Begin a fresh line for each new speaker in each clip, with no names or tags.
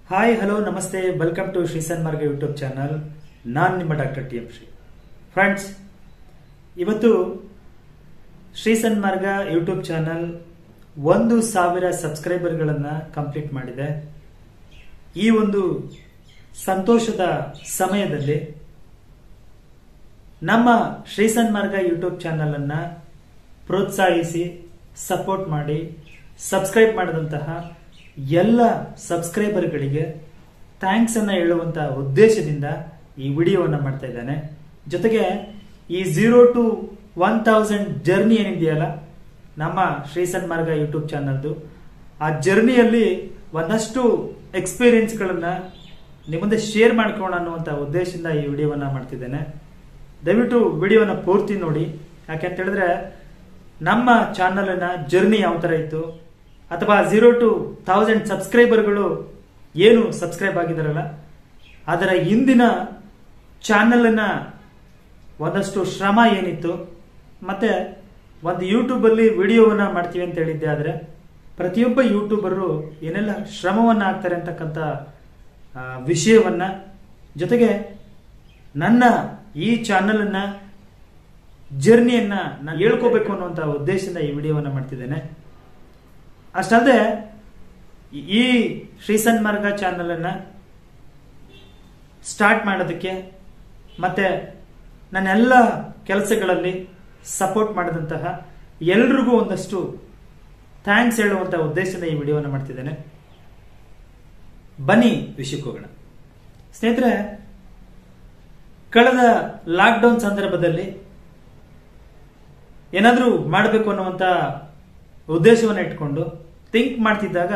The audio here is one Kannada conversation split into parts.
ಹಾಯ್ ಹಲೋ ನಮಸ್ತೆ welcome to Shri Sanmarga YouTube channel ನಾನು ನಿಮ್ಮ doctor T M Shri friends ಇವತ್ತು ಶ್ರೀ ಸನ್ಮಾರ್ಗ ಯೂಟ್ಯೂಬ್ ಚಾನಲ್ ಒಂದು ಸಾವಿರ ಸಬ್ಸ್ಕ್ರೈಬರ್ಗಳನ್ನು ಕಂಪ್ಲೀಟ್ ಮಾಡಿದೆ ಈ ಒಂದು ಸಂತೋಷದ ಸಮಯದಲ್ಲಿ ನಮ್ಮ ಶ್ರೀ ಸನ್ಮಾರ್ಗ ಯೂಟ್ಯೂಬ್ ಚಾನಲ್ ಅನ್ನ ಪ್ರೋತ್ಸಾಹಿಸಿ ಸಪೋರ್ಟ್ ಮಾಡಿ ಸಬ್ಸ್ಕ್ರೈಬ್ ಮಾಡಿದಂತಹ ಎಲ್ಲ ಸಬ್ಸ್ಕ್ರೈಬರ್ಗಳಿಗೆ ಥ್ಯಾಂಕ್ಸ್ ಅನ್ನ ಹೇಳುವಂತಹ ಉದ್ದೇಶದಿಂದ ಈ ವಿಡಿಯೋವನ್ನ ಮಾಡ್ತಾ ಇದ್ದಾನೆ ಜೊತೆಗೆ ಈ zero to one thousand journey ಏನಿದೆಯಲ್ಲ ನಮ್ಮ ಶ್ರೀ ಸನ್ಮಾರ್ಗ ಯೂಟ್ಯೂಬ್ ಚಾನಲ್ದು ಆ ಜರ್ನಿಯಲ್ಲಿ ಒಂದಷ್ಟು ಎಕ್ಸ್ಪೀರಿಯನ್ಸ್ಗಳನ್ನ ನಿಮ್ಮ ಮುಂದೆ ಶೇರ್ ಮಾಡ್ಕೊಳ್ಳೋಣ ಅನ್ನುವಂಥ ಉದ್ದೇಶದಿಂದ ಈ ವಿಡಿಯೋವನ್ನ ಮಾಡ್ತಿದ್ದೇನೆ ದಯವಿಟ್ಟು ವಿಡಿಯೋನ ಪೂರ್ತಿ ನೋಡಿ ಯಾಕೆಂತ ಹೇಳಿದ್ರೆ ನಮ್ಮ ಚಾನಲ್ನ ಜರ್ನಿ ಯಾವ ತರ ಇತ್ತು ಅಥವಾ ಝೀರೋ ಟು ಥೌಸಂಡ್ ಸಬ್ಸ್ಕ್ರೈಬರ್ಗಳು ಏನು ಸಬ್ಸ್ಕ್ರೈಬ್ ಆಗಿದಾರಲ್ಲ ಅದರ ಹಿಂದಿನ ಚಾನಲ್ನ ಒಂದಷ್ಟು ಶ್ರಮ ಏನಿತ್ತು ಮತ್ತೆ ಒಂದು ಯೂಟ್ಯೂಬ್ ಅಲ್ಲಿ ವಿಡಿಯೋವನ್ನ ಮಾಡ್ತೀವಿ ಅಂತ ಹೇಳಿದ್ದೆ ಆದ್ರೆ ಪ್ರತಿಯೊಬ್ಬ ಯೂಟ್ಯೂಬರು ಏನೆಲ್ಲ ಶ್ರಮವನ್ನ ಹಾಕ್ತಾರೆ ಅಂತಕ್ಕಂಥ ಆ, ವಿಷಯವನ್ನ ಜೊತೆಗೆ ನನ್ನ ಈ ಚಾನಲ್ ಅನ್ನ ಜರ್ನಿಯನ್ನ ನಾನು ಹೇಳ್ಕೋಬೇಕು ಅನ್ನುವಂತ ಉದ್ದೇಶದಿಂದ ಈ ವಿಡಿಯೋವನ್ನ ಮಾಡ್ತಿದ್ದೇನೆ ಅಷ್ಟಲ್ಲದೆ ಈ ಶ್ರೀ ಸನ್ಮಾರ್ಗ ಚಾನಲ್ ಅನ್ನ ಸ್ಟಾರ್ಟ್ ಮಾಡೋದಕ್ಕೆ ಮತ್ತೆ ನನ್ನೆಲ್ಲ ಕೆಲಸಗಳಲ್ಲಿ ಸಪೋರ್ಟ್ ಮಾಡಿದಂತಹ ಎಲ್ರಿಗೂ ಒಂದಷ್ಟು ಥ್ಯಾಂಕ್ಸ್ ಹೇಳುವಂತ ಉದ್ದೇಶದಿಂದ ಈ ವಿಡಿಯೋವನ್ನು ಮಾಡ್ತಿದ್ದೇನೆ ಬನ್ನಿ ವಿಷಯಕ್ಕೆ ಹೋಗೋಣ ಸ್ನೇಹಿತರೆ ಕಳೆದ ಲಾಕ್ಡೌನ್ ಸಂದರ್ಭದಲ್ಲಿ ಏನಾದರೂ ಮಾಡಬೇಕು ಅನ್ನುವಂತ ಉದ್ದೇಶವನ್ನು ಇಟ್ಕೊಂಡು ಥಿಂಕ್ ಮಾಡ್ತಿದ್ದಾಗ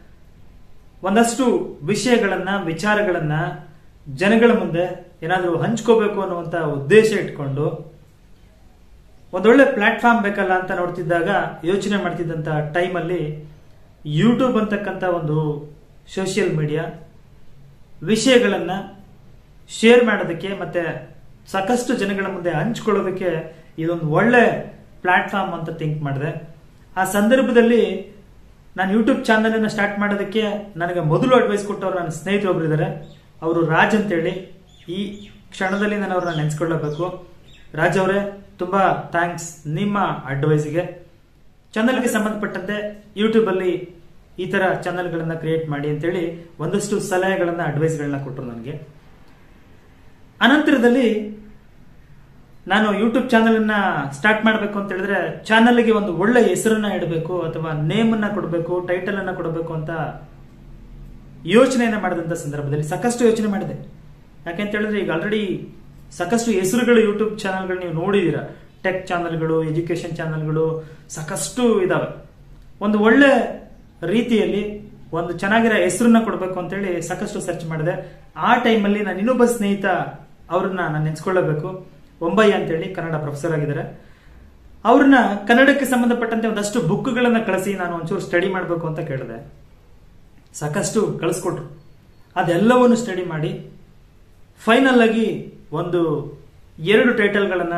ಒಂದಷ್ಟು ವಿಷಯಗಳನ್ನ ವಿಚಾರಗಳನ್ನ ಜನಗಳ ಮುಂದೆ ಏನಾದರೂ ಹಂಚ್ಕೋಬೇಕು ಅನ್ನುವಂತ ಉದ್ದೇಶ ಇಟ್ಕೊಂಡು ಒಂದೊಳ್ಳೆ ಪ್ಲಾಟ್ಫಾರ್ಮ್ ಬೇಕಲ್ಲ ಅಂತ ನೋಡ್ತಿದ್ದಾಗ ಯೋಚನೆ ಮಾಡ್ತಿದ್ದಂತ ಟೈಮಲ್ಲಿ ಯೂಟ್ಯೂಬ್ ಅಂತಕ್ಕಂಥ ಒಂದು ಸೋಷಿಯಲ್ ಮೀಡಿಯಾ ವಿಷಯಗಳನ್ನ ಶೇರ್ ಮಾಡೋದಕ್ಕೆ ಮತ್ತೆ ಸಾಕಷ್ಟು ಜನಗಳ ಮುಂದೆ ಹಂಚ್ಕೊಳ್ಳೋದಕ್ಕೆ ಇದೊಂದು ಒಳ್ಳೆ ಪ್ಲಾಟ್ಫಾರ್ಮ್ ಅಂತ ಥಿಂಕ್ ಮಾಡಿದೆ ಆ ಸಂದರ್ಭದಲ್ಲಿ ನಾನು ಯೂಟ್ಯೂಬ್ ಚಾನಲ್ ಅನ್ನ ಸ್ಟಾರ್ಟ್ ಮಾಡೋದಕ್ಕೆ ನನಗೆ ಮೊದಲು ಅಡ್ವೈಸ್ ಕೊಟ್ಟವ್ರು ನನ್ನ ಸ್ನೇಹಿತರು ಒಬ್ರು ಇದ್ದಾರೆ ಅವರು ರಾಜ್ ಅಂತೇಳಿ ಈ ಕ್ಷಣದಲ್ಲಿ ನಾನು ಅವ್ರನ್ನ ನೆನೆಸ್ಕೊಳ್ಳಬೇಕು ರಾಜ್ ಅವರೇ ತುಂಬಾ ಥ್ಯಾಂಕ್ಸ್ ನಿಮ್ಮ ಅಡ್ವೈಸ್ಗೆ ಚಾನಲ್ಗೆ ಸಂಬಂಧಪಟ್ಟಂತೆ ಯೂಟ್ಯೂಬ್ ಅಲ್ಲಿ ಈ ತರ ಚಾನಲ್ಗಳನ್ನ ಕ್ರಿಯೇಟ್ ಮಾಡಿ ಅಂತೇಳಿ ಒಂದಷ್ಟು ಸಲಹೆಗಳನ್ನ ಅಡ್ವೈಸ್ಗಳನ್ನ ಕೊಟ್ಟರು ನನಗೆ ಅನಂತರದಲ್ಲಿ ನಾನು ಯೂಟ್ಯೂಬ್ ಚಾನಲ್ ಅನ್ನ ಸ್ಟಾರ್ಟ್ ಮಾಡಬೇಕು ಅಂತ ಹೇಳಿದ್ರೆ ಚಾನಲ್ಗೆ ಒಂದು ಒಳ್ಳೆ ಹೆಸರನ್ನ ಇಡಬೇಕು ಅಥವಾ ನೇಮ್ ಅನ್ನ ಕೊಡಬೇಕು ಟೈಟಲ್ ಅನ್ನ ಕೊಡಬೇಕು ಅಂತ ಯೋಚನೆಯನ್ನ ಮಾಡಿದಂತ ಸಂದರ್ಭದಲ್ಲಿ ಸಾಕಷ್ಟು ಯೋಚನೆ ಮಾಡಿದೆ ಯಾಕೆಂತ ಹೇಳಿದ್ರೆ ಈಗ ಆಲ್ರೆಡಿ ಸಾಕಷ್ಟು ಹೆಸರುಗಳು ಯೂಟ್ಯೂಬ್ ಚಾನಲ್ಗಳು ನೀವು ನೋಡಿದೀರಾ ಟೆಕ್ ಚಾನಲ್ಗಳು ಎಜುಕೇಶನ್ ಚಾನಲ್ಗಳು ಸಾಕಷ್ಟು ಇದಾವೆ ಒಂದು ಒಳ್ಳೆ ರೀತಿಯಲ್ಲಿ ಒಂದು ಚೆನ್ನಾಗಿರೋ ಹೆಸರನ್ನ ಕೊಡಬೇಕು ಅಂತೇಳಿ ಸಾಕಷ್ಟು ಸರ್ಚ್ ಮಾಡಿದೆ ಆ ಟೈಮಲ್ಲಿ ನಾನು ಇನ್ನೊಬ್ಬ ಸ್ನೇಹಿತ ಅವ್ರನ್ನ ನಾನು ನೆನ್ಸ್ಕೊಳ್ಳಬೇಕು ಒಂಬಯ್ಯ ಅಂತೇಳಿ ಕನ್ನಡ ಪ್ರೊಫೆಸರ್ ಆಗಿದ್ದಾರೆ ಅವ್ರನ್ನ ಕನ್ನಡಕ್ಕೆ ಸಂಬಂಧಪಟ್ಟಂತೆ ಒಂದಷ್ಟು ಬುಕ್ಗಳನ್ನ ಕಳಿಸಿ ನಾನು ಒಂಚೂರು ಸ್ಟಡಿ ಮಾಡಬೇಕು ಅಂತ ಕೇಳಿದೆ ಸಾಕಷ್ಟು ಕಳಿಸ್ಕೊಟ್ರು ಅದೆಲ್ಲವನ್ನು ಸ್ಟಡಿ ಮಾಡಿ ಫೈನಲ್ ಆಗಿ ಒಂದು ಎರಡು ಟೈಟಲ್ಗಳನ್ನ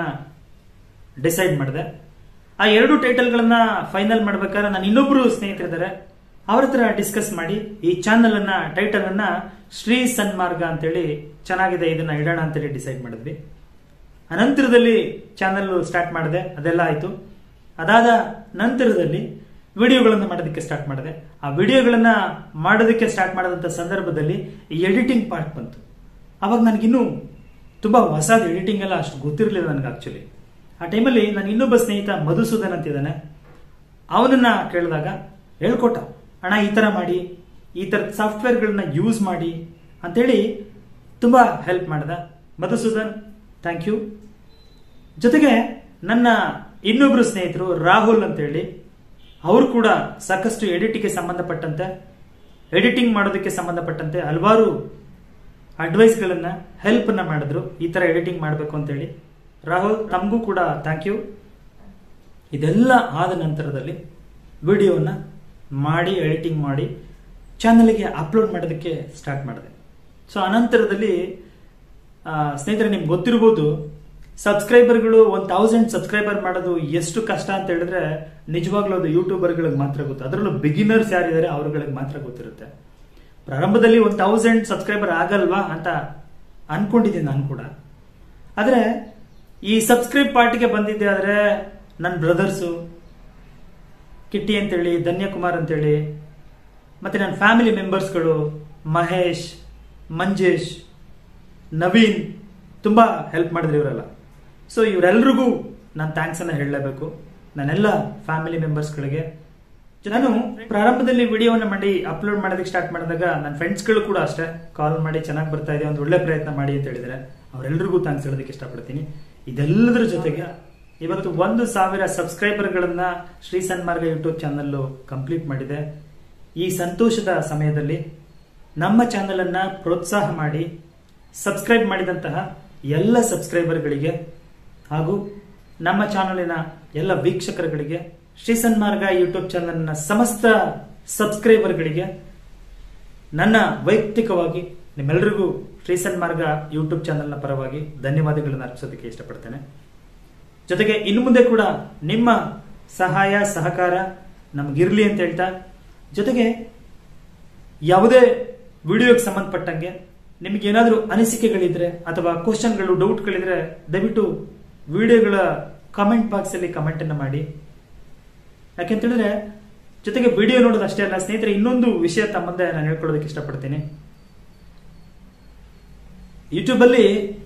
ಡಿಸೈಡ್ ಮಾಡಿದೆ ಆ ಎರಡು ಟೈಟಲ್ಗಳನ್ನ ಫೈನಲ್ ಮಾಡ್ಬೇಕಾದ್ರೆ ನಾನು ಇನ್ನೊಬ್ರು ಸ್ನೇಹಿತರಿದ್ದಾರೆ ಅವ್ರ ಹತ್ರ ಡಿಸ್ಕಸ್ ಮಾಡಿ ಈ ಚಾನಲ್ ಅನ್ನ ಟೈಟಲ್ ಅನ್ನ ಶ್ರೀ ಸನ್ಮಾರ್ಗ ಅಂತೇಳಿ ಚೆನ್ನಾಗಿದೆ ಇದನ್ನ ಇಡೋಣ ಅಂತೇಳಿ ಡಿಸೈಡ್ ಮಾಡಿದ್ವಿ ಅನಂತರದಲ್ಲಿ ಚಾನಲ್ ಸ್ಟಾರ್ಟ್ ಮಾಡಿದೆ ಅದೆಲ್ಲ ಆಯ್ತು ಅದಾದ ನಂತರದಲ್ಲಿ ವಿಡಿಯೋಗಳನ್ನು ಮಾಡೋದಕ್ಕೆ ಸ್ಟಾರ್ಟ್ ಮಾಡಿದೆ ಆ ವಿಡಿಯೋಗಳನ್ನ ಮಾಡೋದಕ್ಕೆ ಸ್ಟಾರ್ಟ್ ಮಾಡಿದಂಥ ಸಂದರ್ಭದಲ್ಲಿ ಎಡಿಟಿಂಗ್ ಪಾರ್ಟ್ ಬಂತು ಅವಾಗ ನನಗಿನ್ನೂ ತುಂಬಾ ಹೊಸದು ಎಡಿಟಿಂಗ್ ಎಲ್ಲ ಅಷ್ಟು ಗೊತ್ತಿರಲಿಲ್ಲ ನನಗೆ ಆಕ್ಚುಲಿ ಆ ಟೈಮಲ್ಲಿ ನಾನು ಇನ್ನೊಬ್ಬ ಸ್ನೇಹಿತ ಮಧುಸೂದನ್ ಅಂತಿದ್ದಾನೆ ಅವನನ್ನ ಕೇಳಿದಾಗ ಹೇಳ್ಕೊಟ್ಟ ಅಣ್ಣ ಈ ತರ ಮಾಡಿ ಈ ತರದ ಸಾಫ್ಟ್ವೇರ್ಗಳನ್ನ ಯೂಸ್ ಮಾಡಿ ಅಂತೇಳಿ ತುಂಬಾ ಹೆಲ್ಪ್ ಮಾಡ್ದ ಮಧುಸೂದನ್ ಥ್ಯಾಂಕ್ ಯು ಜೊತೆಗೆ ನನ್ನ ಇನ್ನೊಬ್ರು ಸ್ನೇಹಿತರು ರಾಹುಲ್ ಅಂತೇಳಿ ಅವರು ಕೂಡ ಸಾಕಷ್ಟು ಎಡಿಟಿಂಗ್ಗೆ ಸಂಬಂಧಪಟ್ಟಂತೆ ಎಡಿಟಿಂಗ್ ಮಾಡೋದಕ್ಕೆ ಸಂಬಂಧಪಟ್ಟಂತೆ ಹಲವಾರು ಅಡ್ವೈಸ್ಗಳನ್ನ ಹೆಲ್ಪ್ ಅನ್ನ ಮಾಡಿದ್ರು ಈ ತರ ಎಡಿಟಿಂಗ್ ಮಾಡಬೇಕು ಅಂತೇಳಿ ರಾಹುಲ್ ತಮಗೂ ಕೂಡ ಥ್ಯಾಂಕ್ ಯು ಇದೆಲ್ಲ ಆದ ನಂತರದಲ್ಲಿ ವಿಡಿಯೋನ ಮಾಡಿ ಎಡಿಟಿಂಗ್ ಮಾಡಿ ಚಾನಲ್ಗೆ ಅಪ್ಲೋಡ್ ಮಾಡೋದಕ್ಕೆ ಸ್ಟಾರ್ಟ್ ಮಾಡಿದೆ ಸೊ ಅನಂತರದಲ್ಲಿ ಆ, ಸ್ನೇಹಿತರೆ ನಿಮ್ಗೆ ಗೊತ್ತಿರ್ಬೋದು ಸಬ್ಸ್ಕ್ರೈಬರ್ಗಳು ಒನ್ ತೌಸಂಡ್ ಸಬ್ಸ್ಕ್ರೈಬರ್ ಮಾಡೋದು ಎಷ್ಟು ಕಷ್ಟ ಅಂತ ಹೇಳಿದ್ರೆ ನಿಜವಾಗ್ಲೂ ಅದು ಯೂಟ್ಯೂಬರ್ಗಳಿಗೆ ಮಾತ್ರ ಗೊತ್ತು ಅದರಲ್ಲೂ ಬಿಗಿನರ್ಸ್ ಯಾರಿದ್ದಾರೆ ಅವ್ರಗಳಿಗೆ ಮಾತ್ರ ಗೊತ್ತಿರುತ್ತೆ ಪ್ರಾರಂಭದಲ್ಲಿ ಒಂದು ತೌಸಂಡ್ ಸಬ್ಸ್ಕ್ರೈಬರ್ ಆಗಲ್ವಾ ಅಂತ ಅನ್ಕೊಂಡಿದ್ದೀನಿ ನಾನು ಕೂಡ ಆದರೆ ಈ ಸಬ್ಸ್ಕ್ರೈಬ್ ಪಾರ್ಟಿಗೆ ಬಂದಿದ್ದೆ ಆದರೆ ನನ್ನ ಬ್ರದರ್ಸು ಕಿಟ್ಟಿ ಅಂತೇಳಿ ಧನ್ಯಕುಮಾರ್ ಅಂತೇಳಿ ಮತ್ತೆ ನನ್ನ ಫ್ಯಾಮಿಲಿ ಮೆಂಬರ್ಸ್ಗಳು ಮಹೇಶ್ ಮಂಜೇಶ್ ನವೀನ್ ತುಂಬಾ ಹೆಲ್ಪ್ ಮಾಡಿದ್ರು ಇವರೆಲ್ಲ ಸೊ ಇವರೆಲ್ರಿಗೂ ನಾನು ಥ್ಯಾಂಕ್ಸ್ ಅನ್ನ ಹೇಳಲೇಬೇಕು ನನ್ನೆಲ್ಲ ಫ್ಯಾಮಿಲಿ ಮೆಂಬರ್ಸ್ಗಳಿಗೆ ನಾನು ಪ್ರಾರಂಭದಲ್ಲಿ ವಿಡಿಯೋವನ್ನು ಮಾಡಿ ಅಪ್ಲೋಡ್ ಮಾಡೋದಕ್ಕೆ ಸ್ಟಾರ್ಟ್ ಮಾಡಿದಾಗ ನನ್ನ ಫ್ರೆಂಡ್ಸ್ಗಳು ಕೂಡ ಅಷ್ಟೇ ಕಾಲ್ ಮಾಡಿ ಚೆನ್ನಾಗಿ ಬರ್ತಾ ಇದೆ ಒಂದು ಒಳ್ಳೆ ಪ್ರಯತ್ನ ಮಾಡಿ ಅಂತ ಹೇಳಿದ್ರೆ ಅವರೆಲ್ಲರಿಗೂ ಥ್ಯಾಂಕ್ಸ್ ಹೇಳೋದಕ್ಕೆ ಇಷ್ಟಪಡ್ತೀನಿ ಇದೆಲ್ಲದರ ಜೊತೆಗೆ ಇವತ್ತು ಒಂದು ಸಾವಿರ ಸಬ್ಸ್ಕ್ರೈಬರ್ಗಳನ್ನ Shri Sanmarga YouTube channel complete ಮಾಡಿದೆ ಈ ಸಂತೋಷದ ಸಮಯದಲ್ಲಿ ನಮ್ಮ ಚಾನಲ್ ಅನ್ನ ಪ್ರೋತ್ಸಾಹ ಮಾಡಿ ಸಬ್ಸ್ಕ್ರೈಬ್ ಮಾಡಿದಂತಹ ಎಲ್ಲ ಸಬ್ಸ್ಕ್ರೈಬರ್ಗಳಿಗೆ ಹಾಗೂ ನಮ್ಮ ಚಾನಲಿನ ಎಲ್ಲ ವೀಕ್ಷಕರುಗಳಿಗೆ ಶ್ರೀ ಸನ್ಮಾರ್ಗ ಯೂಟ್ಯೂಬ್ ಚಾನಲ್ನ ಸಮಸ್ತ ಸಬ್ಸ್ಕ್ರೈಬರ್ಗಳಿಗೆ ನನ್ನ ವೈಯಕ್ತಿಕವಾಗಿ ನಿಮ್ಮೆಲ್ಲರಿಗೂ ಶ್ರೀ ಸನ್ಮಾರ್ಗ ಯೂಟ್ಯೂಬ್ ಚಾನಲ್ನ ಪರವಾಗಿ ಧನ್ಯವಾದಗಳನ್ನು ಅರ್ಪಿಸೋದಕ್ಕೆ ಇಷ್ಟಪಡ್ತೇನೆ ಜೊತೆಗೆ ಇನ್ನು ಮುಂದೆ ಕೂಡ ನಿಮ್ಮ ಸಹಾಯ ಸಹಕಾರ ನಮಗಿರ್ಲಿ ಅಂತ ಹೇಳ್ತಾ ಜೊತೆಗೆ ಯಾವುದೇ ವಿಡಿಯೋಗೆ ಸಂಬಂಧಪಟ್ಟಂಗೆ ನಿಮಗೆ ಏನಾದರೂ ಅನಿಸಿಕೆಗಳಿದ್ರೆ ಅಥವಾ ಕ್ವಶನ್ಗಳು ಡೌಟ್ಗಳಿದ್ರೆ ದಯವಿಟ್ಟು ವಿಡಿಯೋಗಳ ಕಮೆಂಟ್ ಬಾಕ್ಸ್ ಅಲ್ಲಿ ಕಮೆಂಟ್ ಅನ್ನ ಮಾಡಿ ಯಾಕೆಂತೇಳಿದ್ರೆ ಜೊತೆಗೆ ವಿಡಿಯೋ ನೋಡೋದು ಅಷ್ಟೇ ಅಲ್ಲ ಸ್ನೇಹಿತರೆ ಇನ್ನೊಂದು ವಿಷಯ ತಮ್ಮ ಮುಂದೆ ನಾನು ಹೇಳ್ಕೊಳ್ಳೋದಕ್ಕೆ ಇಷ್ಟಪಡ್ತೀನಿ ಯೂಟ್ಯೂಬ್ ಅಲ್ಲಿ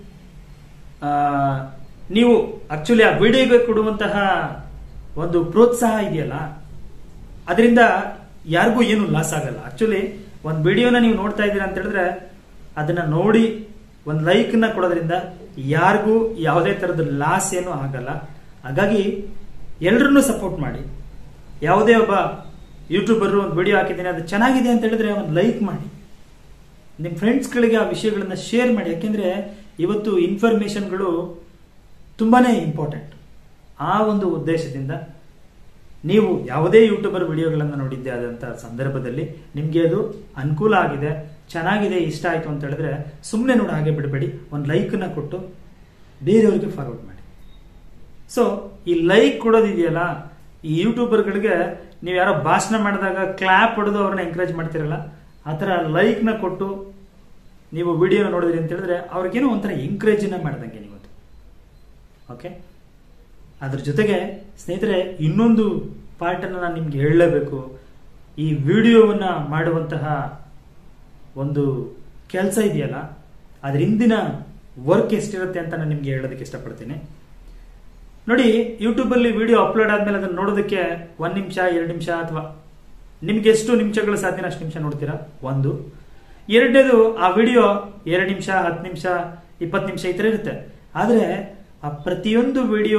ಆ, ನೀವು ಆಕ್ಚುಲಿ ಆ ವಿಡಿಯೋಗೆ ಕೊಡುವಂತಹ ಒಂದು ಪ್ರೋತ್ಸಾಹ ಇದೆಯಲ್ಲ ಅದರಿಂದ ಯಾರಿಗೂ ಏನು ಲಾಸ್ ಆಗಲ್ಲ ಆಕ್ಚುಲಿ ಒಂದು ವಿಡಿಯೋನ ನೀವು ನೋಡ್ತಾ ಇದ್ದೀರಾ ಅಂತ ಹೇಳಿದ್ರೆ ಅದನ್ನ ನೋಡಿ ಒಂದು ಲೈಕ್ ನ ಕೊಡೋದ್ರಿಂದ ಯಾರಿಗೂ ಯಾವುದೇ ತರದ ಲಾಸ್ ಏನು ಆಗಲ್ಲ ಹಾಗಾಗಿ ಎಲ್ರನ್ನೂ ಸಪೋರ್ಟ್ ಮಾಡಿ ಯಾವುದೇ ಒಬ್ಬ ಯೂಟ್ಯೂಬರ್ ಒಂದು ವಿಡಿಯೋ ಹಾಕಿದ್ದೀನಿ ಅದು ಚೆನ್ನಾಗಿದೆ ಅಂತ ಹೇಳಿದ್ರೆ ಒಂದು ಲೈಕ್ ಮಾಡಿ ನಿಮ್ಮ ಫ್ರೆಂಡ್ಸ್ಗಳಿಗೆ ಆ ವಿಷಯಗಳನ್ನ ಶೇರ್ ಮಾಡಿ ಯಾಕೆಂದ್ರೆ ಇವತ್ತು ಇನ್ಫಾರ್ಮೇಶನ್ಗಳು ತುಂಬಾನೇ ಇಂಪಾರ್ಟೆಂಟ್ ಆ ಒಂದು ಉದ್ದೇಶದಿಂದ ನೀವು ಯಾವುದೇ ಯೂಟ್ಯೂಬರ್ ವಿಡಿಯೋಗಳನ್ನು ನೋಡಿದ್ದೆ ಆದಂತ ಸಂದರ್ಭದಲ್ಲಿ ನಿಮಗೆ ಅದು ಅನುಕೂಲ ಆಗಿದೆ ಚೆನ್ನಾಗಿದೆ ಇಷ್ಟ ಆಯ್ತು ಅಂತ ಹೇಳಿದ್ರೆ ಸುಮ್ಮನೆ ನೋಡಿ ಹಾಗೆ ಬಿಡಬೇಡಿ ಒಂದು ಲೈಕ್ನ ಕೊಟ್ಟು ಬೇರೆಯವ್ರಿಗೆ ಫಾರ್ವರ್ಡ್ ಮಾಡಿ ಸೊ ಈ ಲೈಕ್ ಕೊಡೋದಿದೆಯಲ್ಲ ಈ ಯೂಟ್ಯೂಬರ್ಗಳಿಗೆ ನೀವು ಯಾರೋ ಭಾಷಣ ಮಾಡಿದಾಗ ಕ್ಲಾಪ್ ಹೊಡೆದು ಅವ್ರನ್ನ ಎಂಕರೇಜ್ ಮಾಡ್ತಿರಲ್ಲ ಆ ಥರ ಲೈಕ್ನ ಕೊಟ್ಟು ನೀವು ವಿಡಿಯೋನ ನೋಡಿದ್ರಿ ಅಂತ ಹೇಳಿದ್ರೆ ಅವ್ರಿಗೇನೋ ಒಂಥರ ಎಂಕರೇಜನ್ನ ಮಾಡ್ದಂಗೆ ನೀವತ್ತು ಓಕೆ ಅದ್ರ ಜೊತೆಗೆ ಸ್ನೇಹಿತರೆ ಇನ್ನೊಂದು ಪಾರ್ಟನ್ನು ನಾನು ನಿಮ್ಗೆ ಹೇಳಲೇಬೇಕು ಈ ವಿಡಿಯೋವನ್ನ ಮಾಡುವಂತಹ ಒಂದು ಕೆಲಸ ಇದೆಯಲ್ಲ ಅದ್ರ ಹಿಂದಿನ ವರ್ಕ್ ಎಷ್ಟಿರುತ್ತೆ ಅಂತ ನಾನು ನಿಮ್ಗೆ ಹೇಳೋದಕ್ಕೆ ಇಷ್ಟಪಡ್ತೀನಿ ನೋಡಿ ಯೂಟ್ಯೂಬ್ ಅಲ್ಲಿ ವಿಡಿಯೋ ಅಪ್ಲೋಡ್ ಆದ್ಮೇಲೆ ಅದನ್ನ ನೋಡೋದಕ್ಕೆ ಒಂದ್ ನಿಮಿಷ ಎರಡು ನಿಮಿಷ ಅಥವಾ ನಿಮ್ಗೆ ಎಷ್ಟು ನಿಮಿಷಗಳು ಸಾಧ್ಯನ ಅಷ್ಟು ನಿಮಿಷ ನೋಡ್ತೀರಾ ಒಂದು ಎರಡನೇದು ಆ ವಿಡಿಯೋ ಎರಡು ನಿಮಿಷ ಹತ್ತು ನಿಮಿಷ ಇಪ್ಪತ್ತು ನಿಮಿಷ ಈ ಥರ ಇರುತ್ತೆ ಆದರೆ ಆ ಪ್ರತಿಯೊಂದು ವಿಡಿಯೋ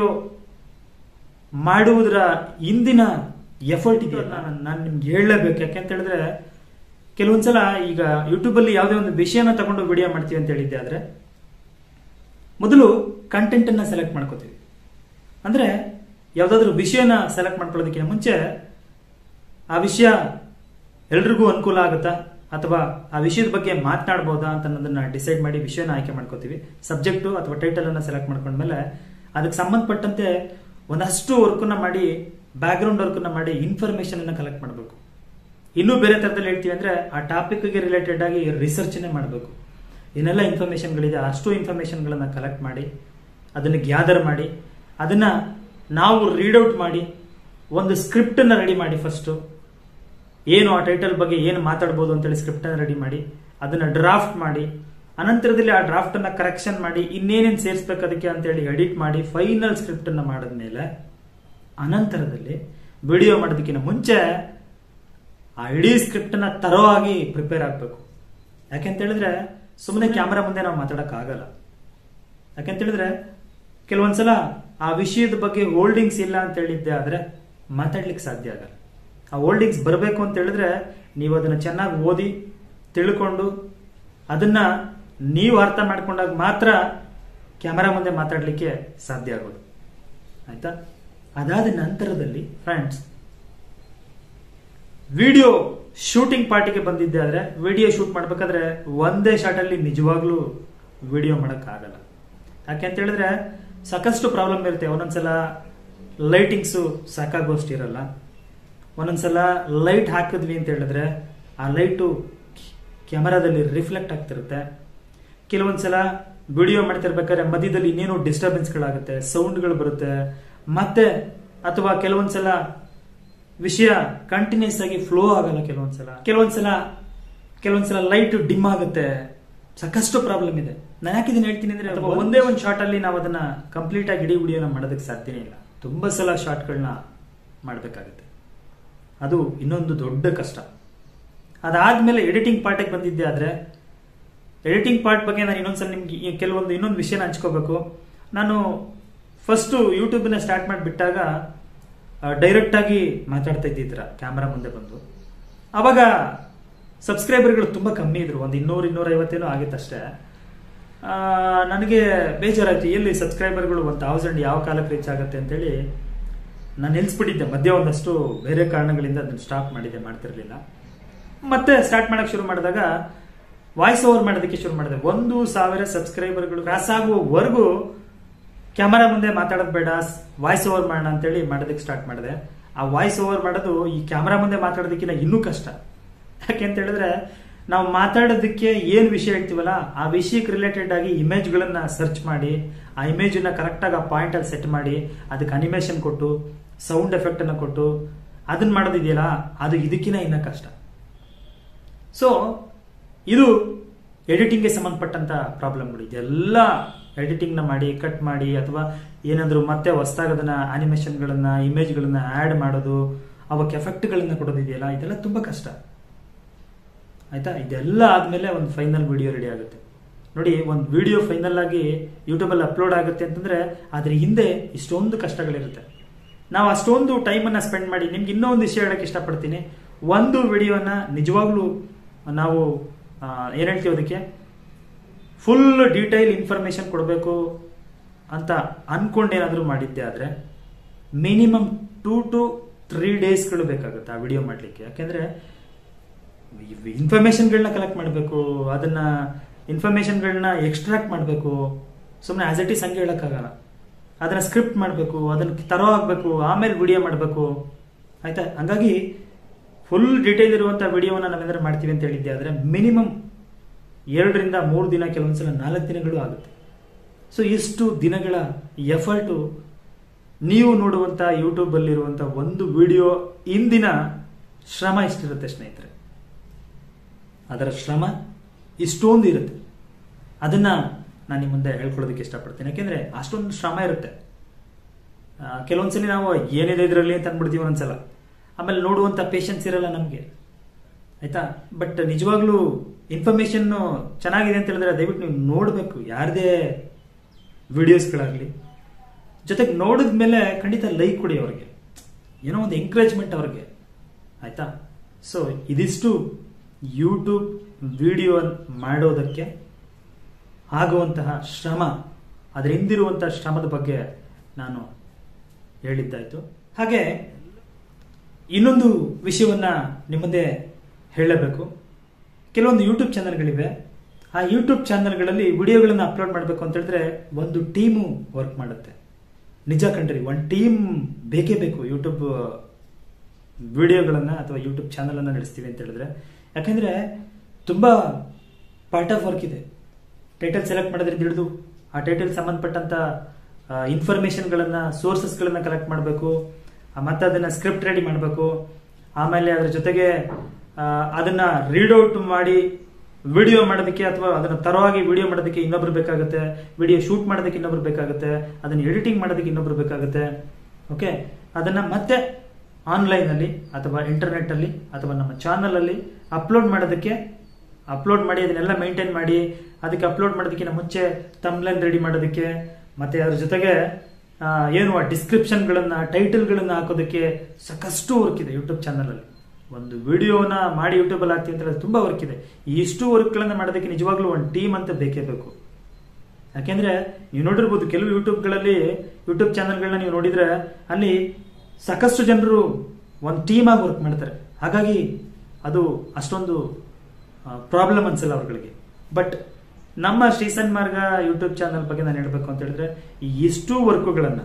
ಮಾಡುವುದರ ಹಿಂದಿನ ಎಫರ್ಟ್ ಇದೆಯಲ್ಲ ನಾನು ನಿಮ್ಗೆ ಹೇಳಲೇಬೇಕು ಯಾಕೆಂತ ಹೇಳಿದ್ರೆ ಕೆಲವೊಂದ್ಸಲ ಈಗ ಯೂಟ್ಯೂಬ್ ಅಲ್ಲಿ ಯಾವುದೇ ಒಂದು ವಿಷಯನ ತಗೊಂಡು ವಿಡಿಯೋ ಮಾಡ್ತೀವಿ ಅಂತ ಹೇಳಿದ್ದೆ ಆದ್ರೆ ಮೊದಲು ಕಂಟೆಂಟ್ ಅನ್ನ ಸೆಲೆಕ್ಟ್ ಮಾಡ್ಕೋತೀವಿ ಅಂದ್ರೆ ಯಾವ್ದಾದ್ರು ವಿಷಯನ ಸೆಲೆಕ್ಟ್ ಮಾಡ್ಕೊಳ್ಳೋದಕ್ಕಿಂತ ಮುಂಚೆ ಆ ವಿಷಯ ಎಲ್ರಿಗೂ ಅನುಕೂಲ ಆಗುತ್ತಾ ಅಥವಾ ಆ ವಿಷಯದ ಬಗ್ಗೆ ಮಾತನಾಡ್ಬೋದಾ ಅಂತ ಅನ್ನೋದನ್ನ ಡಿಸೈಡ್ ಮಾಡಿ ವಿಷಯನ ಆಯ್ಕೆ ಮಾಡ್ಕೋತೀವಿ ಸಬ್ಜೆಕ್ಟು ಅಥವಾ ಟೈಟಲ್ ಅನ್ನ ಸೆಲೆಕ್ಟ್ ಮಾಡ್ಕೊಂಡ್ಮೇಲೆ ಅದಕ್ಕೆ ಸಂಬಂಧಪಟ್ಟಂತೆ ಒಂದಷ್ಟು ವರ್ಕನ್ನ ಮಾಡಿ ಬ್ಯಾಕ್ ಗ್ರೌಂಡ್ ವರ್ಕನ್ನ ಮಾಡಿ ಇನ್ಫಾರ್ಮೇಶನ್ ಅನ್ನ ಕಲೆಕ್ಟ್ ಮಾಡಬೇಕು ಇನ್ನೂ ಬೇರೆ ತರದಲ್ಲಿ ಹೇಳ್ತೀವಿ ಅಂದ್ರೆ ಆ ಟಾಪಿಕ್ಗೆ ರಿಲೇಟೆಡ್ ಆಗಿ ರಿಸರ್ಚ್ನೇ ಮಾಡಬೇಕು ಏನೆಲ್ಲ ಇನ್ಫಾರ್ಮೇಶನ್ಗಳಿದೆ ಅಷ್ಟು ಇನ್ಫಾರ್ಮೇಶನ್ಗಳನ್ನ ಕಲೆಕ್ಟ್ ಮಾಡಿ ಅದನ್ನು ಗ್ಯಾದರ್ ಮಾಡಿ ಅದನ್ನ ನಾವು ರೀಡ್ಔಟ್ ಮಾಡಿ ಒಂದು ಸ್ಕ್ರಿಪ್ಟ್ ಅನ್ನ ರೆಡಿ ಮಾಡಿ ಫಸ್ಟ್ ಏನು ಆ ಟೈಟಲ್ ಬಗ್ಗೆ ಏನು ಮಾತಾಡ್ಬೋದು ಅಂತೇಳಿ ಸ್ಕ್ರಿಪ್ಟ್ ಅನ್ನ ರೆಡಿ ಮಾಡಿ ಅದನ್ನ ಡ್ರಾಫ್ಟ್ ಮಾಡಿ ಅನಂತರದಲ್ಲಿ ಆ ಡ್ರಾಫ್ಟ್ ಅನ್ನ ಕರೆಕ್ಷನ್ ಮಾಡಿ ಇನ್ನೇನೇನು ಸೇರಿಸ್ಬೇಕು ಅದಕ್ಕೆ ಅಂತೇಳಿ ಎಡಿಟ್ ಮಾಡಿ ಫೈನಲ್ ಸ್ಕ್ರಿಪ್ಟ್ ಅನ್ನ ಮಾಡಿದ್ಮೇಲೆ ಅನಂತರದಲ್ಲಿ ವಿಡಿಯೋ ಮಾಡೋದಕ್ಕಿಂತ ಮುಂಚೆ ಆ ಇಡೀ ಸ್ಕ್ರಿಪ್ಟ್ ನ ತರೋ ಆಗಿ ಪ್ರಿಪೇರ್ ಆಗಬೇಕು ಯಾಕೆಂತ ಹೇಳಿದ್ರೆ ಸುಮ್ಮನೆ ಕ್ಯಾಮ್ರಾ ಮುಂದೆ ನಾವು ಮಾತಾಡಕ್ ಆಗಲ್ಲ ಯಾಕೆಂತ ಹೇಳಿದ್ರೆ ಕೆಲವೊಂದ್ಸಲ ಆ ವಿಷಯದ ಬಗ್ಗೆ ಹೋಲ್ಡಿಂಗ್ಸ್ ಇಲ್ಲ ಅಂತ ಹೇಳಿದ್ದೆ ಆದ್ರೆ ಮಾತಾಡ್ಲಿಕ್ಕೆ ಸಾಧ್ಯ ಆಗಲ್ಲ ಆ ಹೋಲ್ಡಿಂಗ್ಸ್ ಬರಬೇಕು ಅಂತ ಹೇಳಿದ್ರೆ ನೀವು ಅದನ್ನ ಚೆನ್ನಾಗಿ ಓದಿ ತಿಳ್ಕೊಂಡು ಅದನ್ನ ನೀವು ಅರ್ಥ ಮಾಡ್ಕೊಂಡಾಗ ಮಾತ್ರ ಕ್ಯಾಮರಾ ಮುಂದೆ ಮಾತಾಡ್ಲಿಕ್ಕೆ ಸಾಧ್ಯ ಆಗೋದು ಆಯ್ತಾ ಅದಾದ ನಂತರದಲ್ಲಿ ಫ್ರೆಂಡ್ಸ್ ವಿಡಿಯೋ ಶೂಟಿಂಗ್ ಪಾರ್ಟಿಗೆ ಬಂದಿದ್ದೆ ಆದ್ರೆ ವಿಡಿಯೋ ಶೂಟ್ ಮಾಡ್ಬೇಕಾದ್ರೆ ಒಂದೇ ಶಾಟ್ ಅಲ್ಲಿ ನಿಜವಾಗ್ಲೂ ವಿಡಿಯೋ ಮಾಡಕ್ ಆಗಲ್ಲ ಯಾಕೆ ಅಂತ ಹೇಳಿದ್ರೆ ಸಾಕಷ್ಟು ಪ್ರಾಬ್ಲಮ್ ಇರುತ್ತೆ ಒಂದೊಂದ್ಸಲ ಲೈಟಿಂಗ್ಸು ಸಾಕಾಗೋಷ್ಟು ಇರಲ್ಲ ಒಂದೊಂದ್ಸಲ ಲೈಟ್ ಹಾಕಿದ್ವಿ ಅಂತ ಹೇಳಿದ್ರೆ ಆ ಲೈಟು ಕ್ಯಾಮರಾದಲ್ಲಿ ರಿಫ್ಲೆಕ್ಟ್ ಆಗ್ತಿರುತ್ತೆ ಕೆಲವೊಂದ್ಸಲ ವಿಡಿಯೋ ಮಾಡ್ತಿರ್ಬೇಕಾದ್ರೆ ಮಧ್ಯದಲ್ಲಿ ಇನ್ನೇನೋ ಡಿಸ್ಟರ್ಬೆನ್ಸ್ಗಳಾಗುತ್ತೆ ಸೌಂಡ್ಗಳು ಬರುತ್ತೆ ಮತ್ತೆ ಅಥವಾ ಕೆಲವೊಂದ್ಸಲ ವಿಷಯ ಕಂಟಿನ್ಯೂಸ್ ಆಗಿ ಫ್ಲೋ ಆಗಲ್ಲ ಕೆಲವೊಂದ್ಸಲ ಕೆಲವೊಂದ್ಸಲ ಕೆಲವೊಂದ್ಸಲ ಲೈಟ್ ಡಿಮ್ ಆಗುತ್ತೆ ಸಾಕಷ್ಟು ಪ್ರಾಬ್ಲಮ್ ಇದೆ ನಾನು ಯಾಕೆ ಇದನ್ನ ಹೇಳ್ತೀನಿ ಅಂದ್ರೆ ಅಥವಾ ಒಂದೇ ಒಂದು ಶಾರ್ಟ್ ಅಲ್ಲಿ ನಾವು ಅದನ್ನ ಕಂಪ್ಲೀಟ್ ಆಗಿ ಇಡೀ ವಿಡಿಯೋನ ಮಾಡೋದಕ್ಕೆ ಸಾಧ್ಯನೇ ಇಲ್ಲ ತುಂಬಾ ಸಲ ಶಾರ್ಟ್ಗಳನ್ನ ಮಾಡಬೇಕಾಗುತ್ತೆ ಅದು ಇನ್ನೊಂದು ದೊಡ್ಡ ಕಷ್ಟ ಅದಾದ್ಮೇಲೆ ಎಡಿಟಿಂಗ್ ಪಾರ್ಟಿಗೆ ಬಂದಿದ್ದೆ ಆದ್ರೆ ಎಡಿಟಿಂಗ್ ಪಾರ್ಟ್ ಬಗ್ಗೆ ನಾನು ಇನ್ನೊಂದ್ಸಲ ನಿಮ್ಗೆ ಈ ಕೆಲವೊಂದು ಇನ್ನೊಂದು ವಿಷಯನ ಹಂಚ್ಕೋಬೇಕು ನಾನು ಫಸ್ಟ್ ಯೂಟ್ಯೂಬ್ನ ಸ್ಟಾರ್ಟ್ ಮಾಡಿಬಿಟ್ಟಾಗ ಡೈರೆಕ್ಟ್ ಆಗಿ ಮಾತಾಡ್ತಾ ಇದ್ದಿದ್ರ ಕ್ಯಾಮ್ರಾ ಮುಂದೆ ಬಂದು ಅವಾಗ ಸಬ್ಸ್ಕ್ರೈಬರ್ಗಳು ತುಂಬಾ ಕಮ್ಮಿ ಇದ್ರು ಒಂದು ಇನ್ನೂರು ಇನ್ನೂರ ಐವತ್ತೇನೋ ಆಗಿತ್ತಷ್ಟೇ ಆ, ನನಗೆ ಬೇಜಾರಾಯ್ತು ಎಲ್ಲಿ ಸಬ್ಸ್ಕ್ರೈಬರ್ಗಳು ಒಂದು ತೌಸಂಡ್ ಯಾವ ಕಾಲಕ್ಕೆ ರೀಚ್ ಆಗುತ್ತೆ ಅಂತೇಳಿ ನಾನು ನಿಲ್ಸ್ಬಿಟ್ಟಿದ್ದೆ ಮಧ್ಯ ಒಂದಷ್ಟು ಬೇರೆ ಕಾರಣಗಳಿಂದ ಅದನ್ನ ಸ್ಟಾಪ್ ಮಾಡಿದ್ದೆ ಮಾಡ್ತಿರ್ಲಿಲ್ಲ ಮತ್ತೆ ಸ್ಟಾರ್ಟ್ ಮಾಡಕ್ ಶುರು ಮಾಡಿದಾಗ ವಾಯ್ಸ್ ಓವರ್ ಮಾಡೋದಕ್ಕೆ ಶುರು ಮಾಡಿದೆ ಒಂದು ಸಾವಿರ ಸಬ್ಸ್ಕ್ರೈಬರ್ಗಳು ಕ್ರಾಸ್ ಆಗುವವರೆಗೂ ಕ್ಯಾಮರಾ ಮುಂದೆ ಮಾತಾಡೋದು ಬೇಡ ವಾಯ್ಸ್ ಓವರ್ ಮಾಡೋಣ ಅಂತೇಳಿ ಮಾಡೋದಕ್ಕೆ ಸ್ಟಾರ್ಟ್ ಮಾಡಿದೆ ಆ ವಾಯ್ಸ್ ಓವರ್ ಮಾಡೋದು ಈ ಕ್ಯಾಮರಾ ಮುಂದೆ ಮಾತಾಡೋದಕ್ಕಿಂತ ಇನ್ನೂ ಕಷ್ಟ ಯಾಕೆ ಅಂತ ಹೇಳಿದ್ರೆ ನಾವು ಮಾತಾಡೋದಕ್ಕೆ ಏನ್ ವಿಷಯ ಹೇಳ್ತೀವಲ್ಲ ಆ ವಿಷಯಕ್ಕೆ ರಿಲೇಟೆಡ್ ಆಗಿ ಇಮೇಜ್ಗಳನ್ನ ಸರ್ಚ್ ಮಾಡಿ ಆ ಇಮೇಜನ್ನ ಕರೆಕ್ಟಾಗಿ ಆ ಪಾಯಿಂಟ್ ಅಲ್ಲಿ ಸೆಟ್ ಮಾಡಿ ಅದಕ್ಕೆ ಅನಿಮೇಷನ್ ಕೊಟ್ಟು ಸೌಂಡ್ ಎಫೆಕ್ಟ್ ಅನ್ನ ಕೊಟ್ಟು ಅದನ್ನ ಮಾಡೋದಿದೆಯಲ್ಲ ಅದು ಇದಕ್ಕಿಂತ ಇನ್ನ ಕಷ್ಟ ಸೊ ಇದು ಎಡಿಟಿಂಗ್ಗೆ ಸಂಬಂಧಪಟ್ಟಂತ ಪ್ರಾಬ್ಲಮ್ಗಳು ಇದೆಲ್ಲ ಎಡಿಟಿಂಗ್ ನ ಮಾಡಿ ಕಟ್ ಮಾಡಿ ಅಥವಾ ಏನಾದ್ರು ಮತ್ತೆ ಹೊಸದಾಗಿ ಅದನ್ನ ಅನಿಮೇಷನ್ಗಳನ್ನ ಇಮೇಜ್ಗಳನ್ನ ಆಡ್ ಮಾಡೋದು ಅವಕ್ಕೆ ಎಫೆಕ್ಟ್ಗಳನ್ನ ಕೊಡೋದಿದೆಯಲ್ಲ ಇದೆಲ್ಲ ತುಂಬಾ ಕಷ್ಟ ಆಯ್ತಾ ಇದೆಲ್ಲ ಆದ್ಮೇಲೆ ಒಂದು ಫೈನಲ್ ವಿಡಿಯೋ ರೆಡಿ ಆಗುತ್ತೆ ನೋಡಿ ಒಂದು ವಿಡಿಯೋ ಫೈನಲ್ ಆಗಿ ಯೂಟ್ಯೂಬಲ್ಲಿ ಅಪ್ಲೋಡ್ ಆಗುತ್ತೆ ಅಂತಂದ್ರೆ ಅದ್ರ ಹಿಂದೆ ಇಷ್ಟೊಂದು ಕಷ್ಟಗಳಿರುತ್ತೆ ನಾವು ಅಷ್ಟೊಂದು ಟೈಮನ್ನು ಸ್ಪೆಂಡ್ ಮಾಡಿ ನಿಮ್ಗೆ ಇನ್ನೂ ಒಂದು ವಿಷಯ ಹೇಳಕ್ಕೆ ಇಷ್ಟಪಡ್ತೀನಿ ಒಂದು ವಿಡಿಯೋನ ನಿಜವಾಗ್ಲೂ ನಾವು ಆ, ಏನ್ ಹೇಳ್ತೀವಿ ಅದಕ್ಕೆ ಫುಲ್ ಡೀಟೈಲ್ ಇನ್ಫಾರ್ಮೇಶನ್ ಕೊಡಬೇಕು ಅಂತ ಅನ್ಕೊಂಡೇನಾದ್ರೂ ಮಾಡಿದ್ದೆ ಆದ್ರೆ ಮಿನಿಮಮ್ ಟೂ ಟು ತ್ರೀ ಡೇಸ್ಗಳು ಬೇಕಾಗುತ್ತೆ ಆ ವಿಡಿಯೋ ಮಾಡಲಿಕ್ಕೆ ಯಾಕೆಂದ್ರೆ ಇನ್ಫಾರ್ಮೇಶನ್ಗಳನ್ನ ಕಲೆಕ್ಟ್ ಮಾಡಬೇಕು ಅದನ್ನ ಇನ್ಫಾರ್ಮೇಶನ್ಗಳನ್ನ ಎಕ್ಸ್ಟ್ರಾಕ್ಟ್ ಮಾಡಬೇಕು ಸುಮ್ಮನೆ ಆಸ್ ಇಟ್ ಈಸ್ ಹಂಗೆ ಹೇಳಕ್ಕಾಗಲ್ಲ ಅದನ್ನ ಸ್ಕ್ರಿಪ್ಟ್ ಮಾಡಬೇಕು ಅದನ್ನ ತರೋ ಆಗ್ಬೇಕು ಆಮೇಲೆ ವಿಡಿಯೋ ಮಾಡಬೇಕು ಆಯ್ತಾ ಹಂಗಾಗಿ ಫುಲ್ ಡೀಟೇಲ್ ಇರುವಂತ ವಿಡಿಯೋನ ನಾವೇನಾದ್ರೂ ಮಾಡ್ತೀವಿ ಅಂತ ಹೇಳಿದ್ದೆ ಆದ್ರೆ ಮಿನಿಮಮ್ ಎರಡರಿಂದ ಮೂರು ದಿನ ಕೆಲವೊಂದ್ಸಲ ನಾಲ್ಕು ದಿನಗಳು ಆಗುತ್ತೆ ಸೊ ಇಷ್ಟು ದಿನಗಳ ಎಫರ್ಟು ನೀವು ನೋಡುವಂತ ಯೂಟ್ಯೂಬ್ ಅಲ್ಲಿರುವಂತ ಒಂದು ವಿಡಿಯೋ ಇಂದಿನ ಶ್ರಮ ಇಷ್ಟಿರುತ್ತೆ ಸ್ನೇಹಿತರೆ ಅದರ ಶ್ರಮ ಇಷ್ಟೊಂದು ಇರುತ್ತೆ ಅದನ್ನ ನಾನು ನಿಮ್ಮ ಮುಂದೆ ಹೇಳ್ಕೊಳ್ಳೋದಕ್ಕೆ ಇಷ್ಟಪಡ್ತೀನಿ ಯಾಕೆಂದ್ರೆ ಅಷ್ಟೊಂದು ಶ್ರಮ ಇರುತ್ತೆ ಆ, ಕೆಲವೊಂದ್ಸಲಿ ನಾವು ಏನಿದೆ ಇದರಲ್ಲಿ ಅಂತ ಅಂದ್ಬಿಡ್ತೀವಿ ಒಂದ್ಸಲ ಆಮೇಲೆ ನೋಡುವಂತ ಪೇಷನ್ಸ್ ಇರಲ್ಲ ನಮಗೆ ಆಯ್ತಾ ಬಟ್ ನಿಜವಾಗ್ಲೂ ಇನ್ಫಾರ್ಮೇಶನ್ ಚೆನ್ನಾಗಿದೆ ಅಂತ ಹೇಳಿದ್ರೆ ದಯವಿಟ್ಟು ನೀವು ನೋಡಬೇಕು ಯಾರದೇ ವಿಡಿಯೋಸ್ಗಳಾಗಲಿ ಜೊತೆಗೆ ನೋಡಿದ್ಮೇಲೆ ಖಂಡಿತ ಲೈಕ್ ಕೊಡಿ ಅವ್ರಿಗೆ ಏನೋ ಒಂದು ಎಂಕರೇಜ್ಮೆಂಟ್ ಅವ್ರಿಗೆ ಆಯ್ತಾ ಸೊ ಇದಿಷ್ಟು ಯೂಟ್ಯೂಬ್ ವಿಡಿಯೋ ಮಾಡೋದಕ್ಕೆ ಆಗುವಂತಹ ಶ್ರಮ ಅದರ ಹಿಂದಿರುವಂತಹ ಶ್ರಮದ ಬಗ್ಗೆ ನಾನು ಹೇಳಿದ್ದಾಯ್ತು ಹಾಗೆ ಇನ್ನೊಂದು ವಿಷಯವನ್ನ ನಿಮ್ಮ ಮುಂದೆ ಹೇಳಬೇಕು ಕೆಲವೊಂದು ಯೂಟ್ಯೂಬ್ ಚಾನಲ್ಗಳಿವೆ ಆ ಯೂಟ್ಯೂಬ್ ಚಾನಲ್ಗಳಲ್ಲಿ ವಿಡಿಯೋಗಳನ್ನ ಅಪ್ಲೋಡ್ ಮಾಡಬೇಕು ಅಂತ ಹೇಳಿದ್ರೆ ಒಂದು ಟೀಮು ವರ್ಕ್ ಮಾಡುತ್ತೆ ನಿಜ ಕಣ್ರಿ ಒಂದು ಟೀಮ್ ಬೇಕೇ ಬೇಕು ಯೂಟ್ಯೂಬ್ ವಿಡಿಯೋಗಳನ್ನ ಅಥವಾ ಯೂಟ್ಯೂಬ್ ಚಾನಲ್ ಅನ್ನ ನಡೆಸ್ತೀವಿ ಅಂತ ಹೇಳಿದ್ರೆ ಯಾಕಂದ್ರೆ ತುಂಬಾ ಪಾರ್ಟ್ ಆಫ್ ವರ್ಕ್ ಇದೆ ಟೈಟಲ್ ಸೆಲೆಕ್ಟ್ ಮಾಡೋದ್ರಿಂದ ಹಿಡಿದು ಆ ಟೈಟಲ್ ಸಂಬಂಧಪಟ್ಟಂತ ಇನ್ಫಾರ್ಮೇಶನ್ಗಳನ್ನ ಸೋರ್ಸಸ್ಗಳನ್ನ ಕಲೆಕ್ಟ್ ಮಾಡಬೇಕು ಮತ್ತೆ ಅದನ್ನ ಸ್ಕ್ರಿಪ್ಟ್ ರೆಡಿ ಮಾಡಬೇಕು ಆಮೇಲೆ ಅದ್ರ ಜೊತೆಗೆ ಆ, ಅದನ್ನ ರೀಡ್ ಔಟ್ ಮಾಡಿ ವಿಡಿಯೋ ಮಾಡೋದಕ್ಕೆ ಅಥವಾ ಅದನ್ನ ತರವಾಗಿ ವಿಡಿಯೋ ಮಾಡೋದಕ್ಕೆ ಇನ್ನೊಬ್ರು ಬೇಕಾಗುತ್ತೆ ವಿಡಿಯೋ ಶೂಟ್ ಮಾಡೋದಕ್ಕೆ ಇನ್ನೊಬ್ರು ಬೇಕಾಗುತ್ತೆ ಅದನ್ನ ಎಡಿಟಿಂಗ್ ಮಾಡೋದಕ್ಕೆ ಇನ್ನೊಬ್ರು ಬೇಕಾಗುತ್ತೆ ಓಕೆ ಅದನ್ನ ಮತ್ತೆ ಆನ್ಲೈನ್ ಅಲ್ಲಿ ಅಥವಾ ಇಂಟರ್ನೆಟ್ ಅಲ್ಲಿ ಅಥವಾ ನಮ್ಮ ಚಾನಲ್ ಅಲ್ಲಿ ಅಪ್ಲೋಡ್ ಮಾಡೋದಕ್ಕೆ ಅಪ್ಲೋಡ್ ಮಾಡಿ ಅದನ್ನೆಲ್ಲ ಮೇಂಟೈನ್ ಮಾಡಿ ಅದಕ್ಕೆ ಅಪ್ಲೋಡ್ ಮಾಡೋದಕ್ಕಿಂತ ಮುಂಚೆ ತಮ್ಲೈನ್ ರೆಡಿ ಮಾಡೋದಕ್ಕೆ ಮತ್ತೆ ಅದ್ರ ಜೊತೆಗೆ ಆ, ಏನು ಡಿಸ್ಕ್ರಿಪ್ಷನ್ಗಳನ್ನ ಟೈಟಲ್ಗಳನ್ನ ಹಾಕೋದಕ್ಕೆ ಸಾಕಷ್ಟು ವರ್ಕ್ ಇದೆ ಯೂಟ್ಯೂಬ್ ಚಾನಲ್ ಅಲ್ಲಿ ಒಂದು ವಿಡಿಯೋನ ಮಾಡಿ ಯೂಟ್ಯೂಬ್ ಅಲ್ಲಿ ಹಾಕ್ತೀವಿ ಅಂತ ಹೇಳಿದ್ರೆ ತುಂಬಾ ವರ್ಕ್ ಇದೆ ಈ ಇಷ್ಟು ವರ್ಕ್ಗಳನ್ನ ಮಾಡೋದಕ್ಕೆ ನಿಜವಾಗ್ಲೂ ಒಂದು ಟೀಮ್ ಅಂತ ಬೇಕೇ ಬೇಕು ಯಾಕೆಂದ್ರೆ ನೀವು ನೋಡಿರ್ಬೋದು ಕೆಲವು ಯೂಟ್ಯೂಬ್ಗಳಲ್ಲಿ ಯೂಟ್ಯೂಬ್ ಚಾನಲ್ಗಳನ್ನ ನೀವು ನೋಡಿದ್ರೆ ಅಲ್ಲಿ ಸಾಕಷ್ಟು ಜನರು ಒಂದು ಟೀಮ್ ಆಗಿ ವರ್ಕ್ ಮಾಡ್ತಾರೆ ಹಾಗಾಗಿ ಅದು ಅಷ್ಟೊಂದು ಪ್ರಾಬ್ಲಮ್ ಅನ್ಸಲ್ಲ ಅವ್ರಗಳಿಗೆ ಬಟ್ ನಮ್ಮ ಶ್ರೀಸನ್ ಮಾರ್ಗ ಯೂಟ್ಯೂಬ್ ಚಾನಲ್ ಬಗ್ಗೆ ನಾನು ಹೇಳ್ಬೇಕು ಅಂತ ಹೇಳಿದ್ರೆ ಈ ಇಷ್ಟು ವರ್ಕುಗಳನ್ನ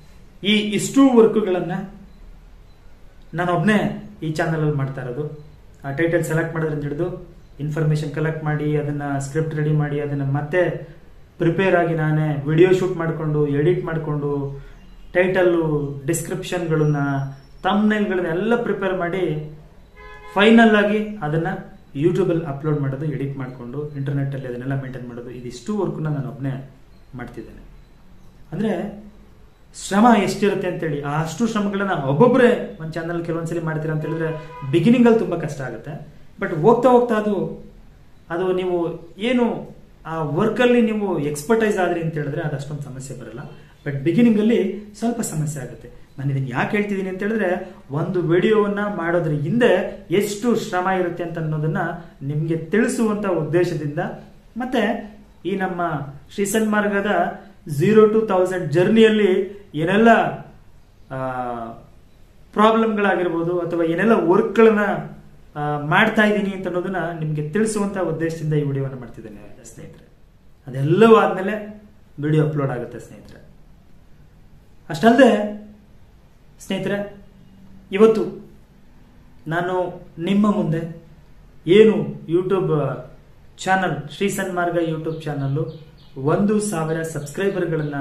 ಈ ಇಷ್ಟು ವರ್ಕುಗಳನ್ನ ನಾನೊಬ್ನೇ ಈ ಚಾನಲ್ ಅಲ್ಲಿ ಮಾಡ್ತಾ ಇರೋದು ಆ ಟೈಟಲ್ ಸೆಲೆಕ್ಟ್ ಮಾಡೋದ್ರಿಂದ ಹಿಡಿದು ಇನ್ಫಾರ್ಮೇಶನ್ ಕಲೆಕ್ಟ್ ಮಾಡಿ ಅದನ್ನ ಸ್ಕ್ರಿಪ್ಟ್ ರೆಡಿ ಮಾಡಿ ಅದನ್ನ ಮತ್ತೆ ಪ್ರಿಪೇರ್ ಆಗಿ ನಾನೇ ವಿಡಿಯೋ ಶೂಟ್ ಮಾಡಿಕೊಂಡು ಎಡಿಟ್ ಮಾಡಿಕೊಂಡು ಟೈಟಲ್ಲು ಡಿಸ್ಕ್ರಿಪ್ಷನ್ಗಳನ್ನ ತಮ್ನೈಲ್ಗಳನ್ನ ಎಲ್ಲ ಪ್ರಿಪೇರ್ ಮಾಡಿ ಫೈನಲ್ ಆಗಿ ಅದನ್ನ ಯೂಟ್ಯೂಬಲ್ಲಿ ಅಪ್ಲೋಡ್ ಮಾಡೋದು ಎಡಿಟ್ ಮಾಡಿಕೊಂಡು ಇಂಟರ್ನೆಟ್ಟಲ್ಲಿ ಅದನ್ನೆಲ್ಲ ಮೇಂಟೈನ್ ಮಾಡೋದು ಇದಿಷ್ಟು ವರ್ಕನ್ನ ನಾನು ಒಬ್ಬನೇ ಮಾಡ್ತಿದ್ದೇನೆ ಅಂದರೆ ಶ್ರಮ ಎಷ್ಟಿರುತ್ತೆ ಅಂತೇಳಿ ಆ ಅಷ್ಟು ಶ್ರಮಗಳನ್ನ ಒಬ್ಬೊಬ್ಬರೇ ಒಂದು ಚಾನಲ್ ಕೆಲವೊಂದ್ಸಲಿ ಮಾಡ್ತೀರಾ ಅಂತ ಹೇಳಿದ್ರೆ ಬಿಗಿನಿಂಗಲ್ಲಿ ತುಂಬ ಕಷ್ಟ ಆಗುತ್ತೆ ಬಟ್ ಹೋಗ್ತಾ ಹೋಗ್ತಾ ಅದು ಅದು ನೀವು ಏನು ಆ ವರ್ಕಲ್ಲಿ ನೀವು ಎಕ್ಸ್ಪರ್ಟೈಸ್ ಆದ್ರಿ ಅಂತ ಹೇಳಿದ್ರೆ ಅದು ಅಷ್ಟೊಂದು ಸಮಸ್ಯೆ ಬರಲ್ಲ ಬಟ್ ಬಿಗಿನಿಂಗಲ್ಲಿ ಸ್ವಲ್ಪ ಸಮಸ್ಯೆ ಆಗುತ್ತೆ ನಾನು ಇದನ್ನು ಯಾಕೆ ಹೇಳ್ತಿದ್ದೀನಿ ಅಂತ ಹೇಳಿದ್ರೆ ಒಂದು ವಿಡಿಯೋವನ್ನ ಮಾಡೋದ್ರ ಹಿಂದೆ ಎಷ್ಟು ಶ್ರಮ ಇರುತ್ತೆ ಅಂತ ಅನ್ನೋದನ್ನ ನಿಮಗೆ ತಿಳಿಸುವಂತ ಉದ್ದೇಶದಿಂದ ಮತ್ತೆ ಈ ನಮ್ಮ ಶ್ರೀ ಸನ್ಮಾರ್ಗದ ಝೀರೋ ಟು ತೌಸಂಡ್ ಜರ್ನಿಯಲ್ಲಿ ಏನೆಲ್ಲ ಪ್ರಾಬ್ಲಮ್ಗಳಾಗಿರ್ಬೋದು ಅಥವಾ ಏನೆಲ್ಲ ವರ್ಕ್ಗಳನ್ನ ಮಾಡ್ತಾ ಇದ್ದೀನಿ ಅಂತ ಅನ್ನೋದನ್ನ ನಿಮಗೆ ತಿಳಿಸುವಂತ ಉದ್ದೇಶದಿಂದ ಈ ವಿಡಿಯೋವನ್ನು ಮಾಡ್ತಿದ್ದೇನೆ ಸ್ನೇಹಿತರೆ ಅದೆಲ್ಲವೂ ಆದ್ಮೇಲೆ ವಿಡಿಯೋ ಅಪ್ಲೋಡ್ ಆಗುತ್ತೆ ಸ್ನೇಹಿತರೆ ಅಷ್ಟಲ್ಲದೆ ಸ್ನೇಹಿತರೆ ಇವತ್ತು ನಾನು ನಿಮ್ಮ ಮುಂದೆ ಏನು YouTube channel Shri Sanmarga YouTube channel ಒಂದು ಸಾವಿರ ಸಬ್ಸ್ಕ್ರೈಬರ್ಗಳನ್ನ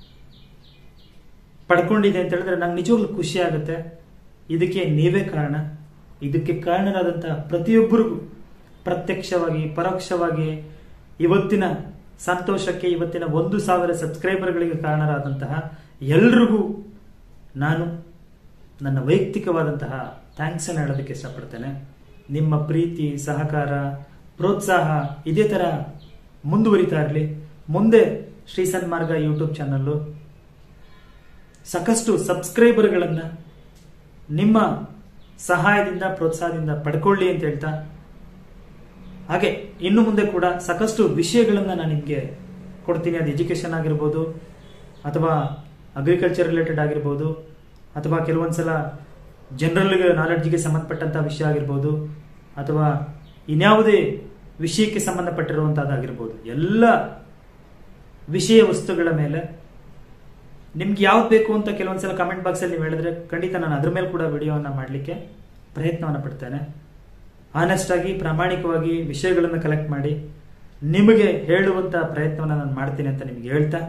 ಪಡ್ಕೊಂಡಿದೆ ಅಂತ ಹೇಳಿದ್ರೆ ನಂಗೆ ನಿಜವಾಗ್ಲೂ ಖುಷಿ ಆಗುತ್ತೆ ಇದಕ್ಕೆ ನೀವೇ ಕಾರಣ ಇದಕ್ಕೆ ಕಾರಣರಾದಂತಹ ಪ್ರತಿಯೊಬ್ಬರಿಗೂ ಪ್ರತ್ಯಕ್ಷವಾಗಿ ಪರೋಕ್ಷವಾಗಿ ಇವತ್ತಿನ ಸಂತೋಷಕ್ಕೆ ಇವತ್ತಿನ ಒಂದು ಸಾವಿರ ಸಬ್ಸ್ಕ್ರೈಬರ್ಗಳಿಗೆ ಕಾರಣರಾದಂತಹ ಎಲ್ರಿಗೂ ನಾನು ನನ್ನ ವೈಯಕ್ತಿಕವಾದಂತಹ ಥ್ಯಾಂಕ್ಸ್ ಅನ್ನು ಹೇಳೋದಕ್ಕೆ ಇಷ್ಟಪಡ್ತೇನೆ ನಿಮ್ಮ ಪ್ರೀತಿ ಸಹಕಾರ ಪ್ರೋತ್ಸಾಹ ಇದೇ ತರ ಮುಂದುವರಿತಾ ಇರಲಿ ಮುಂದೆ ಶ್ರೀ ಸನ್ಮಾರ್ಗ ಯೂಟ್ಯೂಬ್ ಚಾನಲ್ಲು ಸಾಕಷ್ಟು ಸಬ್ಸ್ಕ್ರೈಬರ್ಗಳನ್ನ ನಿಮ್ಮ ಸಹಾಯದಿಂದ ಪ್ರೋತ್ಸಾಹದಿಂದ ಪಡ್ಕೊಳ್ಳಿ ಅಂತ ಹೇಳ್ತಾ ಹಾಗೆ ಇನ್ನು ಮುಂದೆ ಕೂಡ ಸಾಕಷ್ಟು ವಿಷಯಗಳನ್ನ ನಾನು ನಿಮಗೆ ಕೊಡ್ತೀನಿ ಅದು ಎಜುಕೇಶನ್ ಆಗಿರ್ಬೋದು ಅಥವಾ ಅಗ್ರಿಕಲ್ಚರ್ ರಿಲೇಟೆಡ್ ಆಗಿರ್ಬೋದು ಅಥವಾ ಕೆಲವೊಂದ್ಸಲ ಜನರಲ್ ನಾಲೆಡ್ಜ್ಗೆ ಸಂಬಂಧಪಟ್ಟಂತ ವಿಷಯ ಆಗಿರ್ಬೋದು ಅಥವಾ ಇನ್ಯಾವುದೇ ವಿಷಯಕ್ಕೆ ಸಂಬಂಧಪಟ್ಟಿರುವಂತಹದ್ದಾಗಿರ್ಬೋದು ಎಲ್ಲ ವಿಷಯ ವಸ್ತುಗಳ ಮೇಲೆ ನಿಮ್ಗೆ ಯಾವ್ದು ಬೇಕು ಅಂತ ಕೆಲವೊಂದ್ಸಲ ಕಮೆಂಟ್ ಬಾಕ್ಸ್ ಅಲ್ಲಿ ನೀವು ಹೇಳಿದ್ರೆ ಖಂಡಿತ ನಾನು ಅದ್ರ ಮೇಲೆ ಕೂಡ ವಿಡಿಯೋವನ್ನ ಮಾಡಲಿಕ್ಕೆ ಪ್ರಯತ್ನವನ್ನ ಪಡ್ತೇನೆ ಆನೆಸ್ಟ್ ಆಗಿ ಪ್ರಾಮಾಣಿಕವಾಗಿ ವಿಷಯಗಳನ್ನು ಕಲೆಕ್ಟ್ ಮಾಡಿ ನಿಮಗೆ ಹೇಳುವಂತ ಪ್ರಯತ್ನವನ್ನ ನಾನು ಮಾಡ್ತೀನಿ ಅಂತ ನಿಮ್ಗೆ ಹೇಳ್ತಾ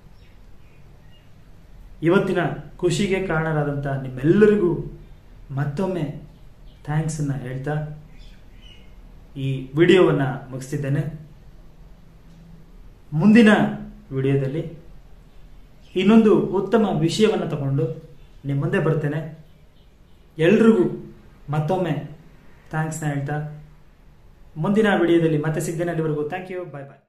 ಇವತ್ತಿನ ಖುಷಿಗೆ ಕಾರಣರಾದಂತ ನಿಮ್ಮೆಲ್ಲರಿಗೂ ಮತ್ತೊಮ್ಮೆ ಥ್ಯಾಂಕ್ಸ್ ಅನ್ನ ಹೇಳ್ತಾ ಈ ವಿಡಿಯೋವನ್ನ ಮುಗಿಸ್ತಿದ್ದೇನೆ ಮುಂದಿನ ವಿಡಿಯೋದಲ್ಲಿ ಇನ್ನೊಂದು ಉತ್ತಮ ವಿಷಯವನ್ನ ತಗೊಂಡು ನಿಮ್ಮ ಮುಂದೆ ಬರ್ತೇನೆ ಎಲ್ರಿಗೂ ಮತ್ತೊಮ್ಮೆ ಥ್ಯಾಂಕ್ಸ್ನ ಹೇಳ್ತಾ ಮುಂದಿನ ವಿಡಿಯೋದಲ್ಲಿ ಮತ್ತೆ ಸಿಗ್ತೇನೆ ಅಲ್ಲಿವರೆಗೂ ಥ್ಯಾಂಕ್ ಯು ಬಾಯ್ ಬಾಯ್